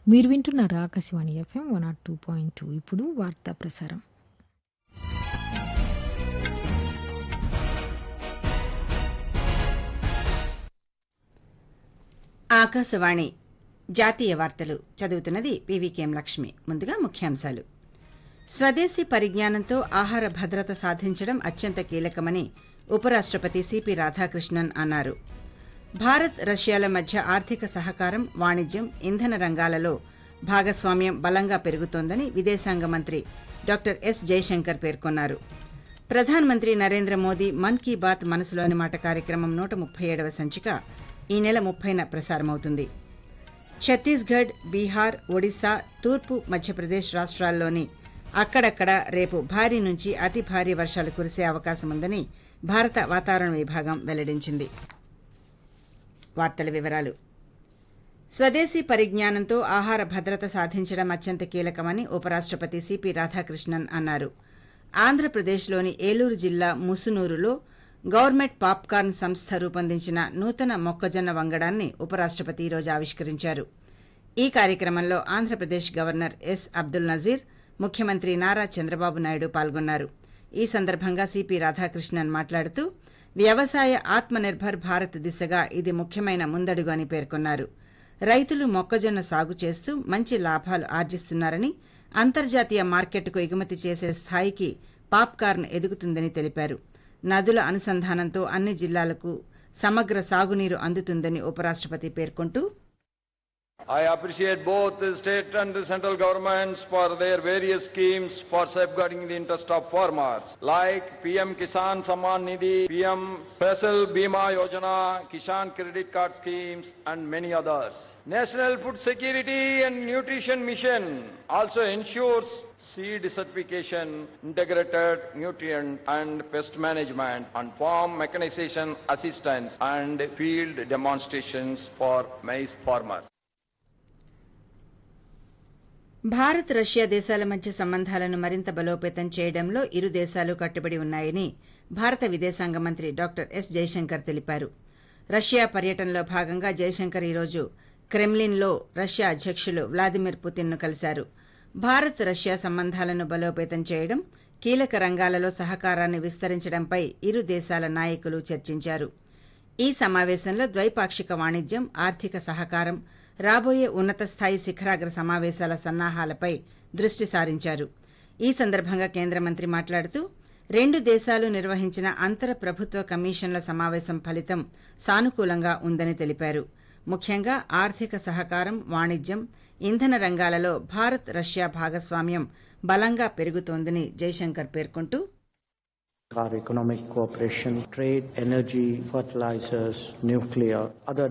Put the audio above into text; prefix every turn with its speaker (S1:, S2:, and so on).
S1: మీరు వింటున్నారు Akashvani F M one not two point two ఇప్పుడు వార్తా ప్రసారం
S2: ఆకాశవాణి జాతీయ వార్తలు చదువుతున్నది పీవీకేఎం లక్ష్మి ముందుగా ముఖ్యాంశాలు స్వదేశీ పరిజ్ఞానంతో ఆహార భద్రత సాధించడం అత్యంత కీలకమని ఉపరాష్టపతి సిపి రాధాకృష్ణన్ అన్నారు భారత్ రష్యాల మధ్య ఆర్థిక సహకారం వాణిజ్యం ఇంధన రంగాలలో భాగస్వామ్యం బలంగా పెరుగుతోందని విదేశాంగ మంత్రి డాక్టర్ ఎస్ జయశంకర్ పేర్కొన్నారు ప్రధానమంత్రి నరేంద్ర మోదీ మన్ కీ బాత్ మనసులోని మాట కార్యక్రమం నూట ముప్పై ఏడవ సంచిక ఈ నెల ముప్పైన ప్రసారమవుతుంది ఛత్తీస్గఢ్ బీహార్ ఒడిశా తూర్పు మధ్యప్రదేశ్ రాష్ట్రాల్లోని అక్కడక్కడ రేపు భారీ నుంచి అతి భారీ వర్షాలు కురిసే అవకాశం ఉందని భారత వాతావరణ విభాగం వెల్లడించింది వార్తల వివరాలు స్వదేశీ పరిజ్ఞానంతో ఆహార భద్రత సాధించడం అత్యంత కీలకమని ఉపరాష్టపతి సిపి రాధాకృష్ణన్ అన్నారు ఆంధ్రప్రదేశ్లోని ఏలూరు జిల్లా ముసునూరులో గవర్నమెంట్ పాప్కార్న్ సంస్థ రూపొందించిన నూతన మొక్కజొన్న వంగడాన్ని ఉపరాష్టపతి ఈరోజు ఆవిష్కరించారు ఈ కార్యక్రమంలో ఆంధ్రప్రదేశ్ గవర్నర్ ఎస్ అబ్దుల్ నజీర్ ముఖ్యమంత్రి నారా చంద్రబాబు నాయుడు పాల్గొన్నారు ఈ సందర్భంగా సిపి రాధాకృష్ణన్ మాట్లాడుతూ వ్యవసాయ ఆత్మనిర్భర్ భారత్ దిశగా ఇది ముఖ్యమైన ముందడుగు అని పేర్కొన్నారు రైతులు మొక్కజొన్న సాగు చేస్తూ మంచి లాభాలు ఆర్జిస్తున్నారని అంతర్జాతీయ మార్కెట్కు ఎగుమతి చేసే స్థాయికి పాప్కార్న్ ఎదుగుతుందని తెలిపారు నదుల అనుసంధానంతో అన్ని జిల్లాలకు సమగ్ర సాగునీరు అందుతుందని ఉపరాష్టపతి పేర్కొంటూ
S3: I appreciate both the state and the central governments for their various schemes for safeguarding the interest of farmers, like PM Kisan Samman Nidhi, PM Special Bima Yojana, Kisan Credit Card schemes, and many others. National Food Security and Nutrition Mission also ensures seed certification, integrated nutrient and pest management, and farm mechanization assistance and field demonstrations for maize farmers.
S2: Bharat Russia దేశాల మధ్య సంబంధాలను మరింత బలోపేతం చేయడంలో ఇరు దేశాలు కట్టుబడి ఉన్నాయని భారత విదేశాంగ మంత్రి డాక్టర్ ఎస్ జయశంకర్ తెలిపారు రష్యా పర్యటనలో భాగంగా జయశంకర్ ఈరోజు క్రెమ్లిన్లో రష్యా అధ్యక్షులు వ్లాదిమిర్ పుతిన్ను కలిశారు భారత్ రష్యా సంబంధాలను బలోపేతం చేయడం కీలక రంగాలలో సహకారాన్ని విస్తరించడంపై ఇరు దేశాల నాయకులు చర్చించారు ఈ సమావేశంలో ద్వైపాక్షిక వాణిజ్యం ఆర్థిక సహకారం రాబోయే ఉన్నత స్థాయి శిఖరాగ్ర సమావేశాల సన్నాహాలపై దృష్టి సారించారు ఈ సందర్భంగా కేంద్ర మంత్రి మాట్లాడుతూ రెండు దేశాలు నిర్వహించిన అంతర ప్రభుత్వ కమిషన్ల సమావేశం ఫలితం సానుకూలంగా ఉందని తెలిపారు ముఖ్యంగా ఆర్థిక సహకారం వాణిజ్యం ఇంధన రంగాలలో భారత్ రష్యా భాగస్వామ్యం బలంగా పెరుగుతోందని జైశంకర్ పేర్కొంటూ
S4: Our economic cooperation, trade, energy, fertilizers, nuclear, other